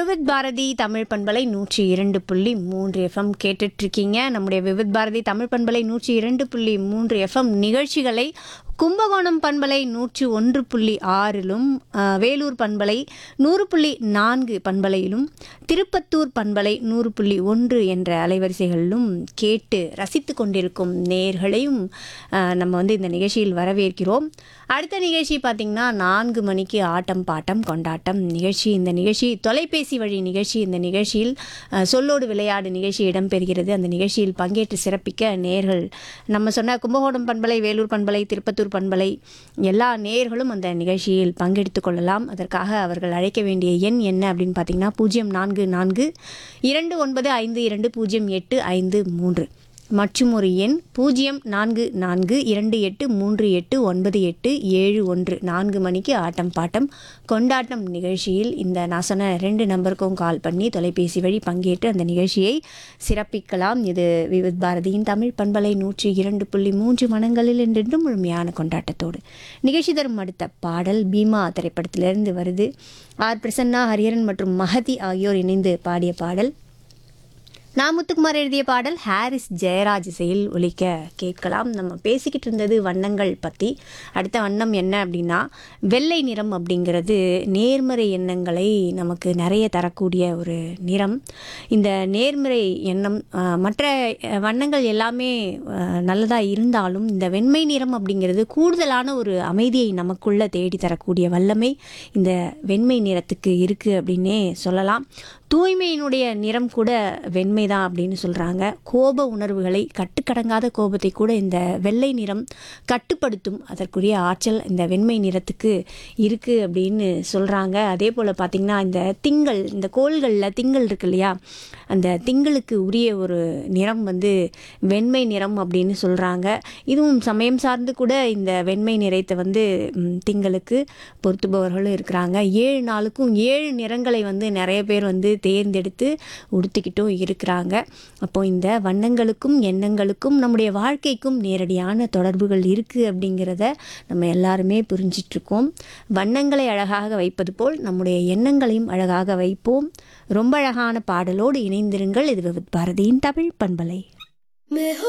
விவித் பாரதி தமிழ் பண்பலை நூற்றி இரண்டு புள்ளி மூன்று எஃப்எம் கேட்டுட்ருக்கீங்க நம்முடைய விவித் பாரதி தமிழ் பண்பலை நூற்றி இரண்டு புள்ளி மூன்று எஃப்எம் நிகழ்ச்சிகளை கும்பகோணம் பண்பலை நூற்றி ஒன்று புள்ளி ஆறிலும் அஹ், வேலூர் பண்பலை நூறு புள்ளி நான்கு பண்பலையிலும் திருப்பத்தூர் பண்பலை நூறு புள்ளி ஒன்று என்ற அலைவரிசைகளிலும் கேட்டு ரசித்து கொண்டிருக்கும் நேர்களையும் அஹ், நம்ம வந்து இந்த நிகழ்ச்சியில் வரவேற்கிறோம் அடுத்த நிகழ்ச்சி பார்த்திங்கன்னா நான்கு மணிக்கு ஆட்டம் பாட்டம் கொண்டாட்டம் நிகழ்ச்சி இந்த நிகழ்ச்சி தொலைபேசி வழி நிகழ்ச்சி இந்த நிகழ்ச்சியில் அஹ், சொல்லோடு விளையாடு நிகழ்ச்சி இடம்பெறுகிறது அந்த நிகழ்ச்சியில் பங்கேற்று சிறப்பிக்க நேர்கள் நம்ம சொன்ன கும்பகோணம் பண்பலை வேலூர் பண்பலை திருப்பத்தூர் பண்பலை எல்லா நேர்களும் அந்த நிகழ்ச்சியில் பங்கெடுத்து கொள்ளலாம் அதற்காக அவர்கள் அழைக்க வேண்டிய எண் என்ன அப்படின்னு பார்த்தீங்கன்னா பூஜ்ஜியம் நான்கு நான்கு இரண்டு ஒன்பது ஐந்து இரண்டு பூஜ்ஜியம் எட்டு ஐந்து மூன்று மற்றும் ஒரு எண் பூஜ்ஜியம் நான்கு நான்கு இரண்டு எட்டு மூன்று எட்டு ஒன்பது எட்டு ஏழு ஒன்று நான்கு மணிக்கு ஆட்டம் பாட்டம் கொண்டாட்டம் நிகழ்ச்சியில் இந்த நான் சொன்ன ரெண்டு நம்பருக்கும் கால் பண்ணி தொலைபேசி வழி பங்கேற்று அந்த நிகழ்ச்சியை சிறப்பிக்கலாம் இது விவித் பாரதியின் தமிழ் பண்பலை நூற்றி இரண்டு புள்ளி மூன்று மனங்களில் என்றென்றும் முழுமையான கொண்டாட்டத்தோடு நிகழ்ச்சி தரும் அடுத்த பாடல் பீமா திரைப்படத்திலிருந்து வருது ஆர் பிரசன்னா ஹரியரன் மற்றும் மகதி ஆகியோர் இணைந்து பாடிய பாடல் நான் முத்துக்குமார் எழுதிய பாடல் ஹாரிஸ் ஜெயராஜ் இசையில் ஒலிக்க கேட்கலாம் நம்ம பேசிக்கிட்டு இருந்தது வண்ணங்கள் பற்றி அடுத்த வண்ணம் என்ன அப்படின்னா வெள்ளை நிறம் அப்படிங்கிறது நேர்மறை எண்ணங்களை நமக்கு நிறைய தரக்கூடிய ஒரு நிறம் இந்த நேர்மறை எண்ணம் ஆஹ், மற்ற அஹ், வண்ணங்கள் எல்லாமே நல்லதாக இருந்தாலும் இந்த வெண்மை நிறம் அப்படிங்கிறது கூடுதலான ஒரு அமைதியை நமக்குள்ள தேடி தரக்கூடிய வல்லமை இந்த வெண்மை நிறத்துக்கு இருக்குது அப்படின்னே சொல்லலாம் தூய்மையினுடைய நிறம் கூட வெண்மை தான் அப்படின்னு சொல்கிறாங்க கோப உணர்வுகளை கட்டுக்கடங்காத கோபத்தை கூட இந்த வெள்ளை நிறம் கட்டுப்படுத்தும் அதற்குரிய ஆற்றல் இந்த வெண்மை நிறத்துக்கு இருக்குது அப்படின்னு சொல்கிறாங்க அதே போல் பார்த்திங்கன்னா இந்த திங்கள் இந்த கோள்களில் திங்கள் இருக்கு இல்லையா அந்த திங்களுக்கு உரிய ஒரு நிறம் வந்து வெண்மை நிறம் அப்படின்னு சொல்கிறாங்க இதுவும் சமயம் சார்ந்து கூட இந்த வெண்மை நிறத்தை வந்து ம், திங்களுக்கு பொருத்துபவர்களும் இருக்கிறாங்க ஏழு நாளுக்கும் ஏழு நிறங்களை வந்து நிறைய பேர் வந்து தேர்ந்தெடுத்து உடுத்திக்கிட்டும் இருக்கிறாங்க அப்போ இந்த வண்ணங்களுக்கும் எண்ணங்களுக்கும் நம்முடைய வாழ்க்கைக்கும் நேரடியான தொடர்புகள் இருக்குது அப்படிங்கிறத நம்ம எல்லாருமே புரிஞ்சிட்ருக்கோம் வண்ணங்களை அழகாக வைப்பது போல் நம்முடைய எண்ணங்களையும் அழகாக வைப்போம் ரொம்ப அழகான பாடலோடு இணைந்திருங்கள் இது விவித் பாரதியின் தமிழ் பண்பலை